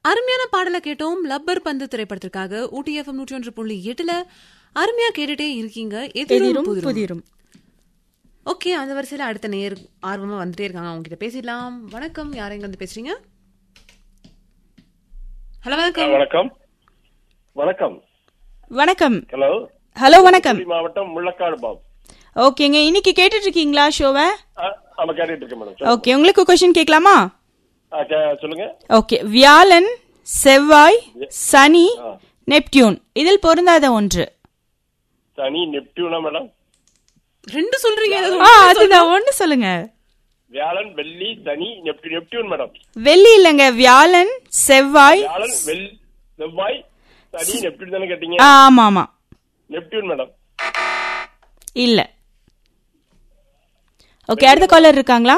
அருமையான பாடலை கேட்டோம் லப்பர் பந்து திரைப்படத்திற்காக ஊட்டி எஃப்எம் நூற்றி ஒன்று புள்ளி எட்டுல அருமையா கேட்டுட்டே இருக்கீங்க எதிரும் எதிரும் புதிரும் புதிரும் ஓகே அந்த வரிசையில அடுத்த நேர் ஆர்வமா வந்துட்டே இருக்காங்க அவங்க கிட்ட பேசிடலாம் வணக்கம் யார் எங்க வந்து பேசுறீங்க ஹலோ வணக்கம் வணக்கம் வணக்கம் வணக்கம் ஹலோ ஹலோ வணக்கம் தூத்துக்குடி மாவட்டம் முள்ளக்காடு பாப் ஓகேங்க இன்னைக்கு கேட்டுட்டு இருக்கீங்களா ஷோவை ஆமா கேட்டுட்டு இருக்கேன் மேடம் ஓகே உங்களுக்கு கொஸ்டின் கேட்கலாமா ஆ, கே- சொல்லுங்க ஓகே வியாழன் செவ்வாய் சனி நெப்டியூன் இதில் பொருந்தாத ஒன்று சனி நெப்டியூனா மேடம் ரெண்டு சொல்றீங்க ஏதாவது ஆ அதுதான் ஒன்று சொல்லுங்க வியாழன் வெள்ளி சனி நெப்டி நெப்டியூன் மேடம் வெள்ளி இல்லைங்க வியாழன் செவ்வாய் வியாழன் வெள் செவ்வாய் சனி நெப்டியூன் தானே கேட்டீங்க ஆ, ஆமா ஆமா நெப்டியூன் மேடம் இல்ல ஓகே அடுத்த காலர் இருக்காங்களா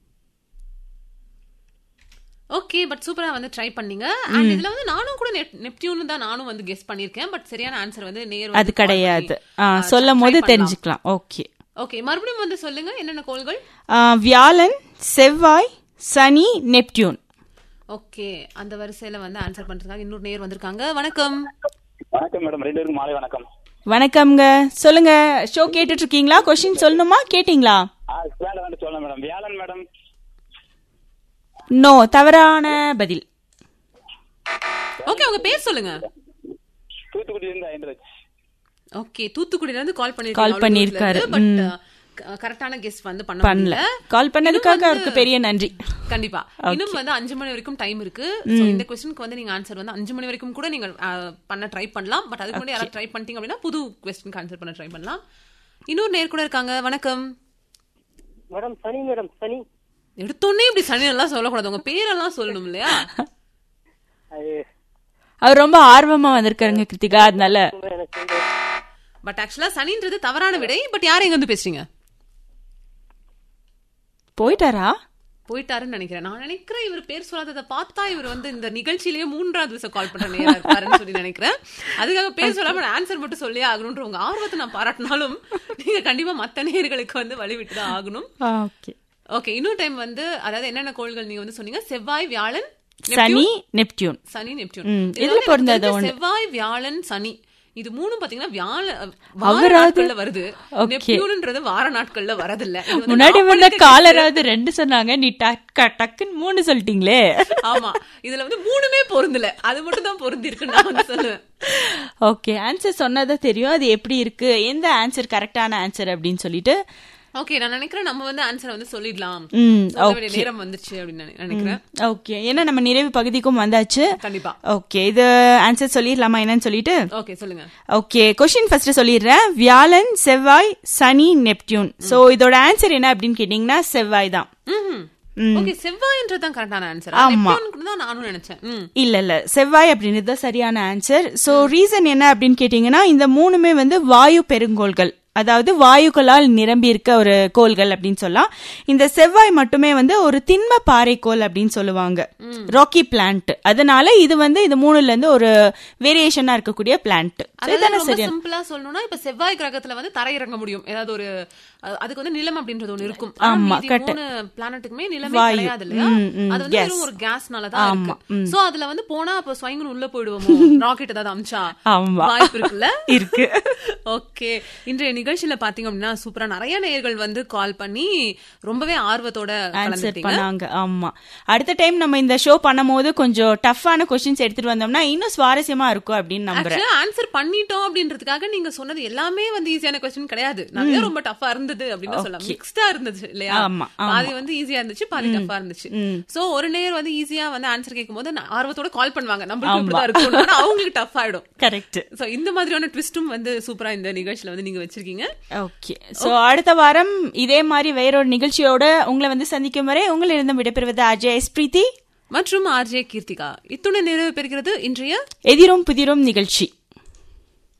ஓகே பட் சூப்பரா வந்து ட்ரை பண்ணீங்க அண்ட் இதுல வந்து நானும் கூட நெப்டியூன் தான் நானும் வந்து கெஸ் பண்ணிருக்கேன் பட் சரியான ஆன்சர் வந்து நேர் அது கிடையாது ஆ, சொல்லும் போது தெரிஞ்சுக்கலாம் ஓகே ஓகே மறுபடியும் வந்து சொல்லுங்க என்னென்ன கோள்கள் ஆ, வியாழன் செவ்வாய் சனி நெப்டியூன் ஓகே அந்த வரிசையில வந்து ஆன்சர் பண்றதுக்காக இன்னொரு நேர் வந்திருக்காங்க வணக்கம் வணக்கம் மேடம் ரெண்டு பேருக்கும் மாலை வணக்கம் வணக்கம்ங்க சொல்லுங்க ஷோ கேட்டுட்டு இருக்கீங்களா கொஸ்டின் சொல்லணுமா கேட்டீங்களா ஆ வேண்டாம் வேண்டாம் சொல்லலாம் மேடம் வியாழன் மேடம் நோ தவறான பதில் ஓகே உங்க பேர் சொல்லுங்க தூத்துக்குடி இருந்து ஐந்தராஜ் ஓகே தூத்துக்குடியில இருந்து கால் பண்ணி Call பண்ணிருக்காரு. பட் கரெக்டான கெஸ் வந்து பண்ண பண்ணல முடியல கால் பண்ணதுக்காக இன்னும் அவருக்கு பெரிய நன்றி கண்டிப்பா இன்னும் வந்து அஞ்சு மணி வரைக்கும் டைம் இருக்கு So, இந்த கொஸ்டினுக்கு வந்து நீங்க ஆன்சர் வந்து அஞ்சு மணி வரைக்கும் கூட நீங்க அஹ், பண்ண ட்ரை பண்ணலாம் பட் அதுக்கு முன்னாடி யாராவது ட்ரை பண்ணிட்டீங்க அப்படின்னா புது கொஸ்டினுக்கு ஆன்சர் பண்ண ட்ரை பண்ணலாம் இன்னொரு நேர் கூட இருக்காங்க வணக்கம் மேடம் சனி மேடம் சனி எடுத்தோடனே இப்படி சனி எல்லாம் சொல்லக்கூடாது உங்க பேரெல்லாம் சொல்லணும் இல்லையா அது அவர் ரொம்ப ஆர்வமா வந்திருக்காருங்க கிருத்திகா அதனால எனக்கு வந்து பட் ஆக்சுவலா சனின்றது தவறான விடை பட் யார் எங்க வந்து பேசுறீங்க போயிட்டாரா போயிட்டாருன்னு நினைக்கிறேன் நான் நினைக்கிறேன் இவர் பேர் சொல்லாததை பார்த்தா இவர் வந்து இந்த நிகழ்ச்சியிலேயே மூன்றாவது விஷயம் கால் பண்ற நேரா இருப்பாருன்னு சொல்லி நினைக்கிறேன் அதுக்காக பேர் சொல்லாம ஆன்சர் மட்டும் சொல்லியே ஆகணும்ன்ற உங்க ஆர்வத்தை நான் பாராட்டினாலும் நீங்க கண்டிப்பா மத்த நேர்களுக்கு வந்து வழிவிட்டு தான் ஆகணும் ஓகே ஓகே இன்னொரு டைம் வந்து அதாவது என்னென்ன கோள்கள் நீங்க வந்து சொன்னீங்க செவ்வாய் வியாழன் சனி நெப்டியூன் சனி நெப்டியூன் ம், இதுல இதுல வந்து எனக்கு பொருந்தாத தெரிஞ்சு ஒண்ணு. செவ்வாய் வியாழன் சனி இது மூணும் பாத்தீங்கன்னா வியாழ வார அவராவது- நாட்கள்ல வருது Okay. நெப்டியூன்ன்றது வார நாட்கள்ல வரதில்ல இது வந்து முன்னாடி நான் வந்த படிக்க காலராவது ரெண்டு சொன்னாங்க நீ டக்கு டக்குன்னு மூணு சொல்லிட்டீங்களே ஆமா இதுல வந்து மூணுமே பொருந்தல அது மட்டும் தான் பொருந்தி இருக்குன்னு நான் வந்து சொல்லுவேன் ஓகே ஆன்சர் சொன்னதா தெரியும் அது எப்படி இருக்கு எந்த ஆன்சர் கரெக்டான ஆன்சர் அப்படின்னு சொல்லிட்டு ஓகே நான் நினைக்கிறேன் நம்ம வந்து ஆன்சரை வந்து சொல்லிடலாம் ம் சொல்ல வேண்டிய ஓகே நேரம் வந்துச்சு அப்படின்னு நினை- நினைக்கிறேன் ஓகே ஏன்னா நம்ம நிறைவு பகுதிக்கும் வந்தாச்சு கண்டிப்பா ஓகே இது ஆன்சர் சொல்லிடலாமா என்னன்னு சொல்லிட்டு ஓகே சொல்லுங்க ஓகே கொஸ்டின் ஃபர்ஸ்ட் சொல்லிடுறேன் வியாழன் செவ்வாய் சனி நெப்டியூன் சோ இதோட ஆன்சர் என்ன அப்படின்னு கேட்டீங்கன்னா செவ்வாய் தான் ஓகே செவ்வாய்ன்றது தான் கரெக்டான ஆன்சர் ஆமா. தான் நானும் நினைச்சேன் ம். இல்ல இல்ல செவ்வாய் அப்படின்றது தான் சரியான ஆன்சர் சோ ரீசன் என்ன அப்படின்னு கேட்டீங்கன்னா இந்த மூணுமே வந்து வாயு பெருங்கோள்கள் அதாவது வாயுக்களால் நிரம்பி இருக்க ஒரு கோள்கள் அப்படின்னு சொல்லலாம் இந்த செவ்வாய் மட்டுமே வந்து ஒரு திண்ம பாறைக்கோள் அப்படின்னு சொல்லுவாங்க ராக்கி பிளான்ட் அதனால இது வந்து இது மூணுல இருந்து ஒரு வேரியேஷனா இருக்கக்கூடிய பிளான்ட் அதாவது ரொம்ப சிம்பிளா சொல்லணும்னா இப்ப செவ்வாய் கிரகத்துல வந்து தரையிறங்க முடியும் ஏதாவது ஒரு அஹ், அதுக்கு வந்து நிலம் அப்படின்றது ஒண்ணு இருக்கும் ஆனா ஆமா, மீதி correct. மூணு பிளானட்டுக்குமே நிலமே வாயு. கிடையாது இல்லையா ம், ம், அது வந்து yes. வெறும் ஒரு கேஸ்னால தான் ஆமா, இருக்கு சோ அதுல வந்து போனா அப்ப ஸ்வைங்கன் உள்ள போயிடுவோமோ ராக்கெட் ஏதாவது அமிச்சா ஆமா. வாய்ப்பு இருக்குல்ல இருக்கு. ஓகே இன்றைய நிகழ்ச்சியில பாத்தீங்க அப்படின்னா சூப்பரா நிறைய நேயர்கள் வந்து கால் பண்ணி ரொம்பவே ஆர்வத்தோட ஆன்சர் கலந்துட்டீங்க பண்ணாங்க ஆமா அடுத்த டைம் நம்ம இந்த ஷோ பண்ணும்போது கொஞ்சம் டஃப்பான கொஸ்டின்ஸ் எடுத்துட்டு வந்தோம்னா இன்னும் சுவாரஸ்யமா இருக்கும் அப்படின்னு நம்புறேன் ஆக்சுவலா ஆன்சர் பண்ணிட்டோம் அப்படின்றதுக்காக நீங்க சொன்னது எல்லாமே வந்து ஈஸியான கொஸ்டின் கிடையாது நிறைய ரொம்ப டஃபா இருந்தது அப்படின்னு சொல்லலாம் மிக்ஸ்டா இருந்துச்சு இல்லையா ஆமா, ஆமா. பாதி வந்து ஈஸியா இருந்துச்சு பாதி டஃபா இருந்துச்சு சோ ஒரு நேர் வந்து ஈஸியா வந்து ஆன்சர் கேட்கும் போது நான் ஆர்வத்தோட கால் பண்ணுவாங்க நம்மளுக்கு இப்படிதான் இருக்கும் ஆனா அவங்களுக்கு டஃப் ஆயிடும் கரெக்ட் சோ இந்த மாதிரியான ட்விஸ்டும் வந்து சூப்பரா இந்த நிகழ்ச்சியில வந்து நீங்க வச்சிருக்கீங்க ஓகே சோ அடுத்த வாரம் இதே மாதிரி வேறொரு நிகழ்ச்சியோட உங்களை வந்து சந்திக்கும் வரை உங்களிடம் விடைபெறுவது அஜய் எஸ் பிரீத்தி மற்றும் ஆர்ஜே கீர்த்திகா இத்துடன் நிறைவு பெறுகிறது இன்றைய எதிரும் புதிரும் நிகழ்ச்சி